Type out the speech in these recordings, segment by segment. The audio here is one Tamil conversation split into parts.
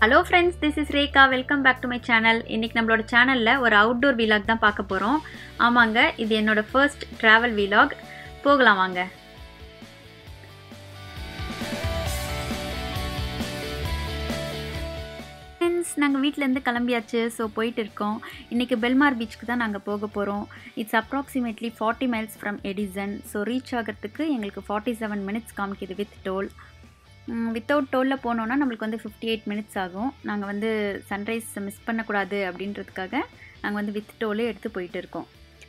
Hello friends this is Rekha welcome back to my channel இன்றைக்கி நம்மளோட சேனலில் ஒரு அவுட்டோர் வீலாக் தான் பார்க்க போகிறோம் ஆமாங்க இது என்னோட ஃபர்ஸ்ட் ட்ராவல் வீலாக் போகலாம் வாங்க ஃப்ரெண்ட்ஸ் நாங்கள் வீட்டிலேருந்து கிளம்பியாச்சு ஸோ போயிட்டு இருக்கோம் இன்றைக்கி பெல்மார் பீச்சுக்கு தான் நாங்கள் போக போகிறோம் it's approximately forty miles from Edison so reach ஆகிறதுக்கு எங்களுக்கு ஃபார்ட்டி செவன் மினிட்ஸ் காமிக்குது வித் டோல் வித்தவுட் டோலில் போனோன்னா நம்மளுக்கு வந்து ஃபிஃப்டி எயிட் மினிட்ஸ் ஆகும் நாங்கள் வந்து சன்ரைஸ் மிஸ் பண்ணக்கூடாது அப்படின்றதுக்காக நாங்கள் வந்து வித் டோலே எடுத்து போயிட்டு இருக்கோம்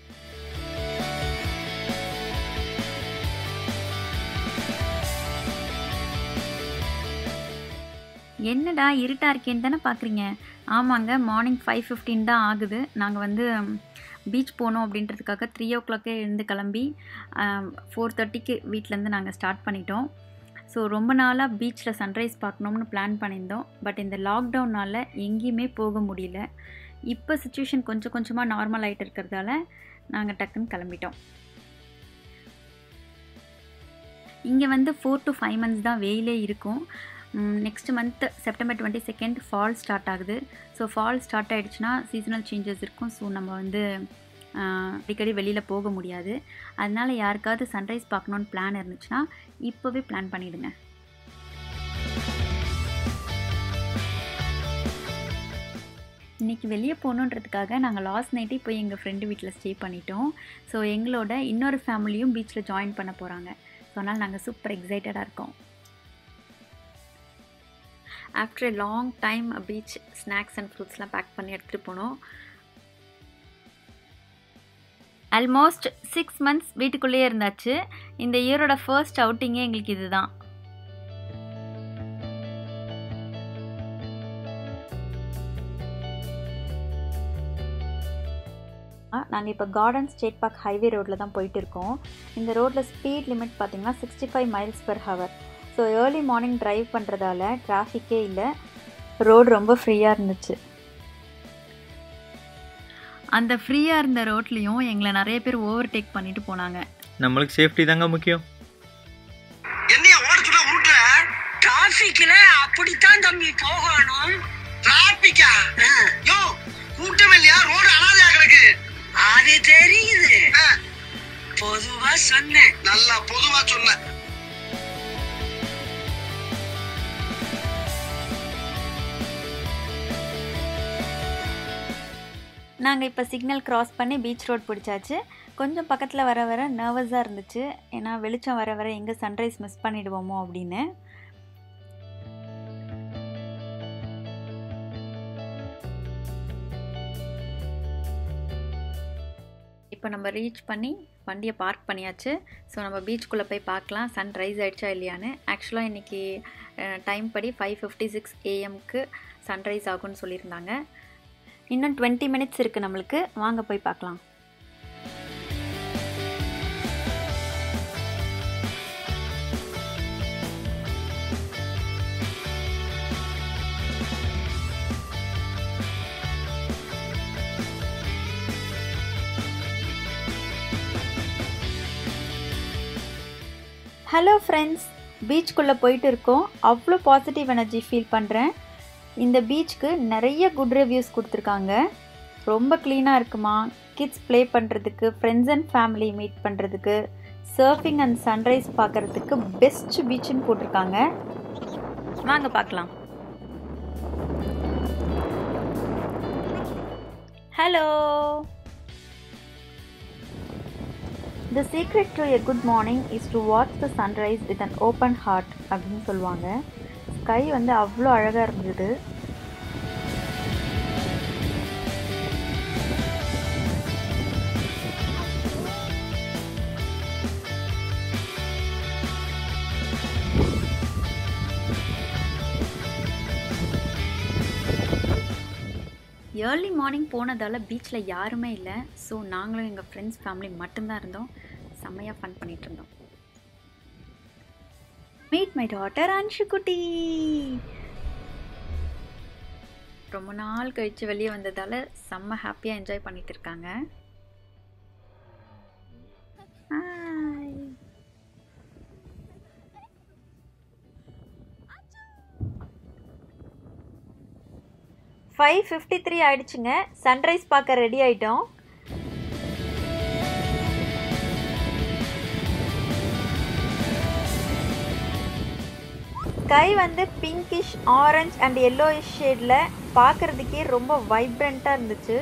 என்னடா இருட்டாக இருக்கேன்னு தானே பார்க்குறீங்க ஆமாங்க மார்னிங் ஃபைவ் ஃபிஃப்டீன் தான் ஆகுது நாங்கள் வந்து பீச் போகணும் அப்படின்றதுக்காக த்ரீ ஓ கிளாக்கே எழுந்து கிளம்பி ஃபோர் தேர்ட்டிக்கு வீட்டிலேருந்து நாங்கள் ஸ்டார்ட் பண்ணிட்டோம் ஸோ ரொம்ப நாளாக பீச்சில் சன்ரைஸ் பார்க்கணும்னு பிளான் பண்ணியிருந்தோம் பட் இந்த லாக்டவுனால் எங்கேயுமே போக முடியல இப்போ சுச்சுவேஷன் கொஞ்சம் கொஞ்சமாக நார்மல் ஆகிட்டு இருக்கிறதால நாங்கள் டக்குன்னு கிளம்பிட்டோம் இங்கே வந்து ஃபோர் டு ஃபைவ் மந்த்ஸ் தான் வெயிலே இருக்கும் next month September twenty second fall start ஆகுது ஸோ ஃபால் ஸ்டார்ட் ஆகிடுச்சுன்னா சீசனல் சேஞ்சஸ் இருக்கும் ஸோ நம்ம வந்து அடிக்கடி வெளியில் போக முடியாது அதனால் யாருக்காவது சன்ரைஸ் பார்க்கணுன்னு பிளான் இருந்துச்சுன்னா இப்போவே பிளான் பண்ணிவிடுங்க இன்றைக்கி வெளியே போகணுன்றதுக்காக நாங்கள் லாஸ்ட் நைட்டே போய் எங்கள் ஃப்ரெண்டு வீட்டில் ஸ்டே பண்ணிட்டோம் ஸோ எங்களோட இன்னொரு ஃபேமிலியும் பீச்சில் ஜாயின் பண்ண போகிறாங்க ஸோ அதனால் நாங்கள் சூப்பர் எக்ஸைட்டடாக இருக்கோம் after a long time beach snacks and ஃப்ரூட்ஸ்லாம் பேக் பண்ணி எடுத்துகிட்டு போனோம் ஆல்மோஸ்ட் சிக்ஸ் மந்த்ஸ் வீட்டுக்குள்ளேயே இருந்தாச்சு இந்த இயரோட ஃபர்ஸ்ட் அவுட்டிங்கே எங்களுக்கு இதுதான் நாங்கள் இப்போ கார்டன் ஸ்டேட் பார்க் ஹைவே ரோட்டில் தான் போயிட்டு இருக்கோம் இந்த ரோட்டில் ஸ்பீட் லிமிட் பார்த்திங்கன்னா sixty five miles per hour so early morning drive பண்ணுறதால டிராஃபிக்கே இல்லை ரோடு ரொம்ப ஃப்ரீயாக இருந்துச்சு அந்த ஃப்ரீயாக இருந்த ரோட்லேயும் எங்களை நிறைய பேர் ஓவர் டேக் பண்ணிட்டு போனாங்க நம்மளுக்கு சேஃப்டி தாங்க முக்கியம் என்னைய ஓட சொல்ல உருட்டுற டிராபிக்ல அப்படித்தான் தம்பி போகணும் டிராபிக்கா யோ கூட்டம் இல்லையா ரோடு அனாதையா கிடக்கு அது தெரியுது பொதுவா சொன்னேன் நல்லா பொதுவா சொன்ன நாங்கள் இப்போ சிக்னல் க்ராஸ் பண்ணி பீச் ரோட் பிடிச்சாச்சு கொஞ்சம் பக்கத்தில் வர வர நர்வஸாக இருந்துச்சு ஏன்னா வெளிச்சம் வர வர எங்கே சன்ரைஸ் மிஸ் பண்ணிடுவோமோ அப்படின்னு இப்போ நம்ம ரீச் பண்ணி வண்டியை பார்க் பண்ணியாச்சு ஸோ நம்ம பீச்சுக்குள்ளே போய் பார்க்கலாம் சன் ரைஸ் ஆகிடுச்சா இல்லையான்னு ஆக்சுவலாக இன்றைக்கி டைம் படி ஃபைவ் ஃபிஃப்டி சிக்ஸ் ஏஎம்க்கு சன்ரைஸ் ஆகும்னு சொல்லியிருந்தாங்க இன்னும் டுவெண்ட்டி மினிட்ஸ் இருக்குது நம்மளுக்கு வாங்க போய் பார்க்கலாம் ஹலோ ஃப்ரெண்ட்ஸ் பீச்சுக்குள்ளே போயிட்டு இருக்கோம் அவ்வளோ பாசிட்டிவ் எனர்ஜி ஃபீல் பண்ணுறேன் இந்த பீச்சுக்கு நிறைய குட் ரிவ்யூஸ் கொடுத்துருக்காங்க ரொம்ப க்ளீனாக இருக்குமா கிட்ஸ் ப்ளே பண்ணுறதுக்கு ஃப்ரெண்ட்ஸ் அண்ட் ஃபேமிலி மீட் பண்ணுறதுக்கு சர்ஃபிங் அண்ட் சன்ரைஸ் பார்க்குறதுக்கு பெஸ்ட் பீச்சுன்னு போட்டிருக்காங்க வாங்க பார்க்கலாம் hello the secret to a good morning is to watch the sunrise with an open heart அப்படின்னு சொல்லுவாங்க ஸ்கை வந்து அவ்வளோ அழகாக இருந்தது ஏர்லி மார்னிங் போனதால் பீச்சில் யாருமே இல்லை ஸோ நாங்களும் எங்கள் ஃப்ரெண்ட்ஸ் ஃபேமிலி மட்டும்தான் இருந்தோம் செம்மையாக ஃபன் பண்ணிகிட்டு இருந்தோம் மீட் மை டாட்டர் அன்ஷு குட்டி ரொம்ப நாள் கழித்து வெளியே வந்ததால் செம்ம ஹாப்பியாக என்ஜாய் பண்ணிட்டு இருக்காங்க ஹாய் ஃபைவ் ஃபிஃப்டி த்ரீ ஆயிடுச்சுங்க சன்ரைஸ் பார்க்க ரெடி ஆயிட்டோம் ஸ்கை வந்து பிங்கிஷ் ஆரஞ்ச் அண்ட் எல்லோயிஷ் ஷேடில் பார்க்குறதுக்கே ரொம்ப வைப்ரண்ட்டாக இருந்துச்சு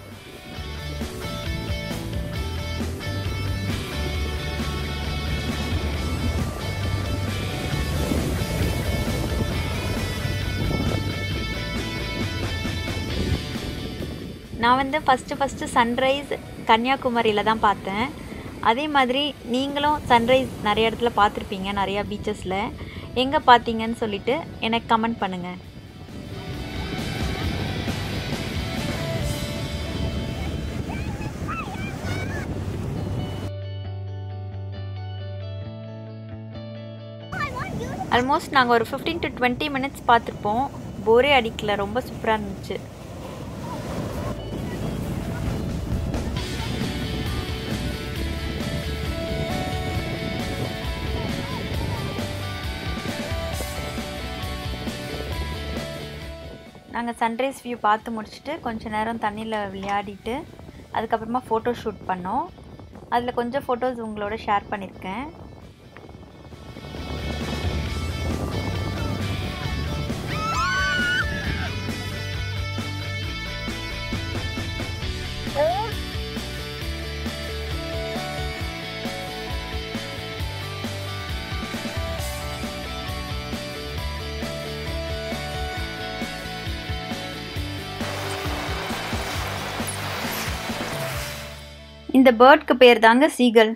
நான் வந்து ஃபஸ்ட்டு ஃபஸ்ட்டு சன்ரைஸ் கன்னியாகுமரியில் தான் பார்த்தேன் அதே மாதிரி நீங்களும் சன்ரைஸ் நிறைய இடத்துல பார்த்துருப்பீங்க நிறையா பீச்சஸில் எங்கே பார்த்தீங்கன்னு சொல்லிட்டு எனக்கு கமெண்ட் பண்ணுங்கள் ஆல்மோஸ்ட் நாங்கள் ஒரு ஃபிஃப்டீன் டு டுவெண்ட்டி மினிட்ஸ் பார்த்துருப்போம் போரே அடிக்கல ரொம்ப சூப்பராக இருந்துச்சு நாங்கள் சன்ரைஸ் வியூ பார்த்து முடிச்சுட்டு கொஞ்ச நேரம் தண்ணியில் விளையாடிட்டு அதுக்கப்புறமா ஃபோட்டோ ஷூட் பண்ணோம் அதில் கொஞ்சம் ஃபோட்டோஸ் உங்களோட ஷேர் பண்ணியிருக்கேன் இந்த பேர்ட்க்கு பேர் தாங்க சீகல்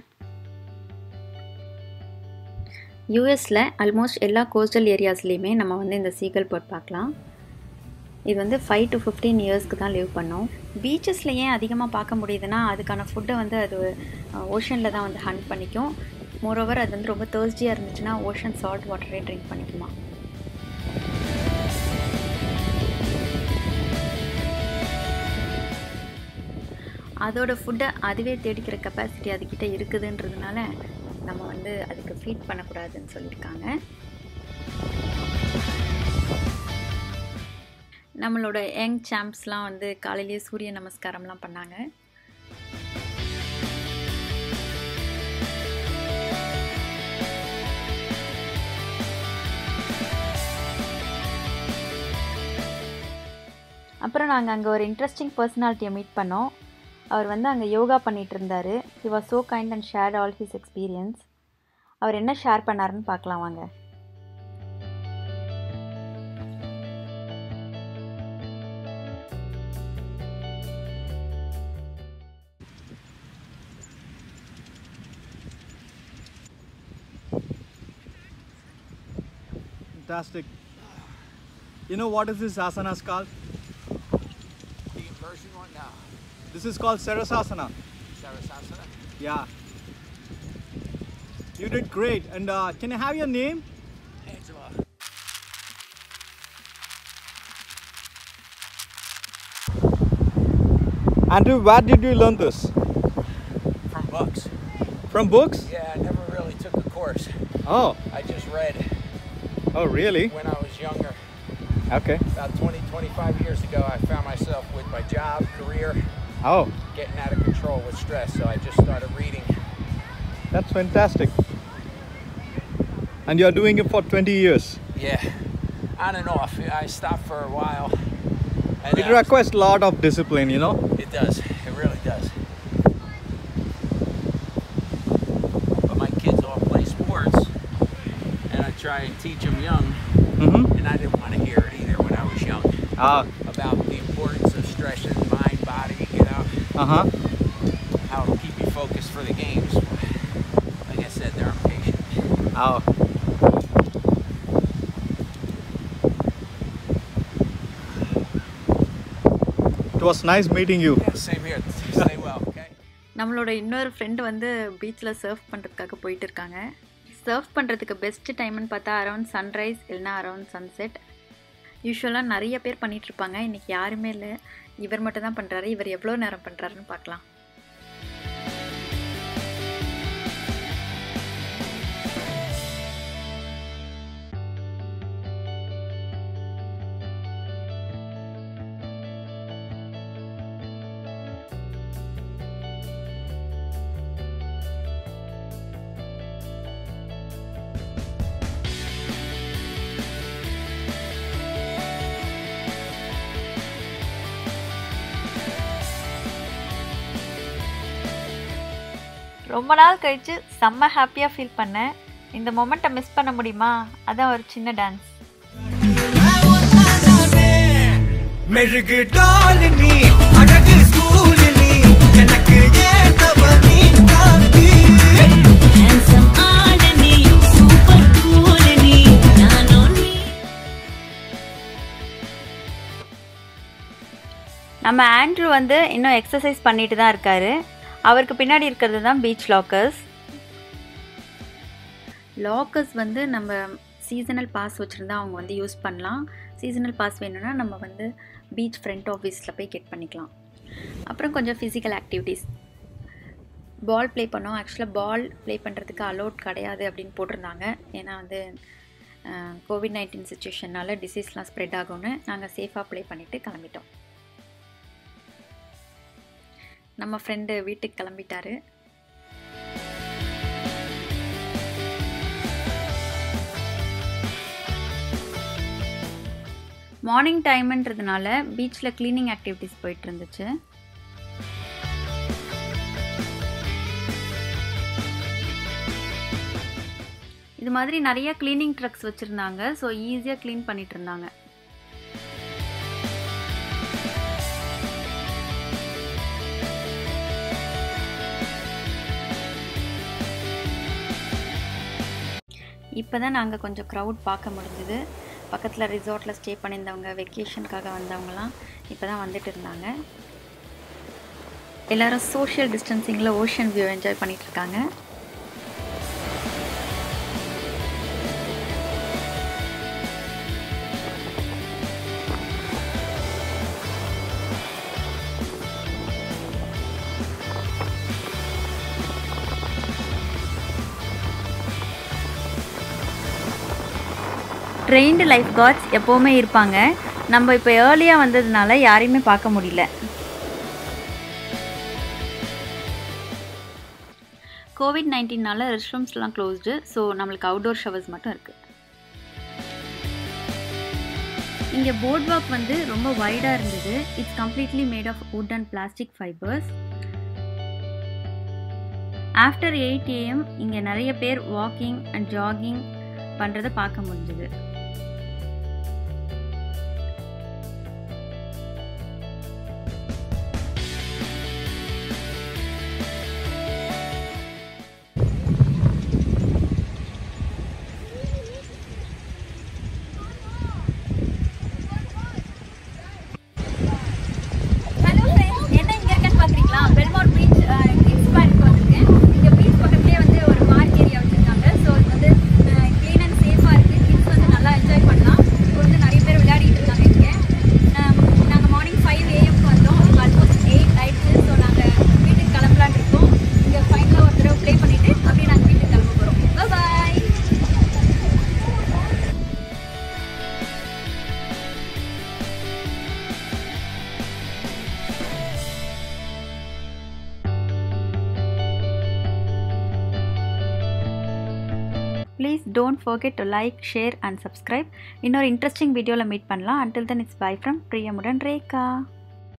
யூஎஸில் ஆல்மோஸ்ட் எல்லா கோஸ்டல் ஏரியாஸ்லேயுமே நம்ம வந்து இந்த சீகல் பேர்ட் பார்க்கலாம் இது வந்து ஃபைவ் டு ஃபிஃப்டீன் இயர்ஸ்க்கு தான் லிவ் பண்ணோம் பீச்சஸில் ஏன் அதிகமாக பார்க்க முடியுதுன்னா அதுக்கான ஃபுட்டை வந்து அது ஓஷனில் தான் வந்து ஹண்ட் பண்ணிக்கும் மோரோவர் அது வந்து ரொம்ப தேர்ஸ்டியாக இருந்துச்சுன்னா ஓஷன் சால்ட் வாட்டரே ட்ரிங்க் பண்ணிக்குமா அதோட ஃபுட்டை அதுவே தேடிக்கிற கெப்பாசிட்டி அதுக்கிட்ட இருக்குதுன்றதுனால நம்ம வந்து அதுக்கு ஃபீட் பண்ணக்கூடாதுன்னு சொல்லியிருக்காங்க நம்மளோட யங் சாம்ப்ஸ்லாம் வந்து காலையிலேயே சூரிய நமஸ்காரம்லாம் பண்ணாங்க அப்புறம் நாங்கள் அங்கே ஒரு இன்ட்ரெஸ்டிங் பர்சனாலிட்டியை மீட் பண்ணோம் அவர் வந்து அங்கே யோகா பண்ணிகிட்டு இருந்தார் he was so kind and share all his experience அவர் என்ன ஷேர் பண்ணாருன்னு பார்க்கலாம் வாங்க Fantastic. You know what is this asanas called? The inversion one now. This is called Sarasasana. Sarasasana. Yeah. You did great. And uh, can I have your name? Angela. Andrew, where did you learn this? From books. From books? Yeah, I never really took a course. Oh, I just read oh really? when I was younger. Okay. About 20, 25 years ago, I found myself with my job, career, Oh, getting out of control with stress. So I just started reading. that's fantastic. And you're doing it for 20 years. Yeah, on and off. I stopped for a while. And It then I- requires a lot of discipline, you know? It does. It really does. But my kids all play sports, and I try and teach them young, Mm-hmm. and I didn't want to hear it either when I was young Ah, about the importance of stress in mind, body, you know, uh-huh. how it'll keep you focused for the games. Like I said, they're impatient. Oh. It was nice meeting you. Yeah, same here. Stay well, okay? நம்மளோட இன்னொரு ஃப்ரெண்டு வந்து பீச்சில் சர்ஃப் பண்ணுறதுக்காக போயிட்டு இருக்காங்க சர்ஃப் பண்ணுறதுக்கு பெஸ்ட் டைம்னு பார்த்தா அரௌண்ட் சன்ரைஸ் இல்லைனா அரௌண்ட் சன்செட் யூஸ்வலாக நிறைய பேர் பண்ணிட்டு இருப்பாங்க இன்றைக்கி யாருமே இல்லை இவர் மட்டும் தான் பண்ணுறாரு இவர் எவ்வளோ நேரம் பண்ணுறாருன்னு பார்க்கலாம் ரொம்ப நாள் கழித்து செம்ம ஹாப்பியாக ஃபீல் பண்ணேன் இந்த மொமெண்ட்டை மிஸ் பண்ண முடியுமா அதான் ஒரு சின்ன டான்ஸ் மெழுகு டாலினி அழகு ஸ்கூலினி எனக்கு ஏத்தவ நீ காந்தி Handsome ஆடனே சூப்பர் கூலனே நானும் நீ நம்ம ஆண்ட்ரூ வந்து இன்னும் எக்ஸசைஸ் பண்ணிட்டு தான் இருக்காரு அவருக்கு பின்னாடி இருக்கிறது தான் பீச் லாக்கர்ஸ் லாக்கர்ஸ் வந்து நம்ம சீசனல் பாஸ் வச்சுருந்தா அவங்க வந்து யூஸ் பண்ணலாம் சீசனல் பாஸ் வேணும்னா நம்ம வந்து பீச் ஃப்ரண்ட் ஆஃபீஸில் போய் கெட் பண்ணிக்கலாம் அப்புறம் கொஞ்சம் ஃபிசிக்கல் ஆக்டிவிட்டீஸ் பால் ப்ளே பண்ணோம் ஆக்சுவலாக பால் ப்ளே பண்ணுறதுக்கு அலோட் கிடையாது அப்படின்னு போட்டிருந்தாங்க ஏன்னா வந்து கோவிட் நைன்டீன் சுச்சுவேஷனால் டிசீஸ்லாம் ஸ்ப்ரெட் ஆகும்னு நாங்கள் சேஃபாக ப்ளே பண்ணிவிட்டு கிளம்பிட்டோம் நம்ம ஃப்ரெண்டு வீட்டுக்கு கிளம்பிட்டாரு மார்னிங் டைம்ன்றதுனால பீச்சில் க்ளீனிங் ஆக்டிவிட்டீஸ் போயிட்டு இருந்துச்சு இது மாதிரி நிறைய க்ளீனிங் ட்ரக்ஸ் வச்சுருந்தாங்க ஸோ ஈஸியாக க்ளீன் பண்ணிட்டு இருந்தாங்க இப்போ தான் நாங்கள் கொஞ்சம் க்ரௌட் பார்க்க முடிஞ்சுது பக்கத்தில் ரிசார்ட்டில் ஸ்டே பண்ணியிருந்தவங்க வெக்கேஷனுக்காக வந்தவங்கலாம் இப்போ தான் வந்துட்டு இருந்தாங்க எல்லாரும் சோஷியல் டிஸ்டன்சிங்கில் ஓஷன் வியூ என்ஜாய் பண்ணிட்டு இருக்காங்க ட்ரெயின்டு லைஃப் கார்ட்ஸ் எப்போவுமே இருப்பாங்க நம்ம இப்போ ஏர்லியாக வந்ததுனால யாரையுமே பார்க்க முடியல கோவிட் நைன்டீனால ரெஸ்ட் ரூம்ஸ்லாம் க்ளோஸ்டு ஸோ நம்மளுக்கு அவுடோர் ஷவர்ஸ் மட்டும் இருக்குது இங்கே போர்ட் வாக் வந்து ரொம்ப வைடாக இருந்தது it's completely made of wood and plastic fibres after eight AM இங்கே நிறைய பேர் வாக்கிங் அண்ட் ஜாகிங் பண்ணுறதை பார்க்க முடிஞ்சுது ஹலோ ஃப்ரெண்ட்ஸ் என்ன இங்கே இருக்கேன்னு பார்க்குறீங்களா பெல்மோர் பீச் எக்ஸ்பேர்ட்க்கு வந்திருக்கேன் இங்கே பீச் பக்கத்துலேயே வந்து ஒரு பார்க் ஏரியா வச்சுருக்காங்க ஸோ இது வந்து க்ளீன் அண்ட் சேஃபாக இருக்குது கிட்ஸ் வந்து நல்லா என்ஜாய் பண்ணலாம் இப்போ வந்து நிறைய பேர் விளையாடிட்டு இருக்காங்க இங்கே நாங்கள் மார்னிங் ஃபைவ் ஏஎம்க்கு வந்தோம் இப்போ ஆல்மோஸ்ட் எயிட் ஆயிடுச்சு ஸோ நாங்கள் வீட்டுக்கு கிளம்பலான்னு இருக்கோம் இங்கே ஃபைனலாக ஒரு தடவை ப்ளே பண்ணிவிட்டு அப்படியே நாங்கள் வீட்டுக்கு கிளம்ப போகிறோம் bye please don't forget to like share and subscribe இன்னொரு இன்ட்ரெஸ்டிங் வீடியோவில் மீட் பண்ணலாம் until then it's bye from பிரியமுடன் ரேகா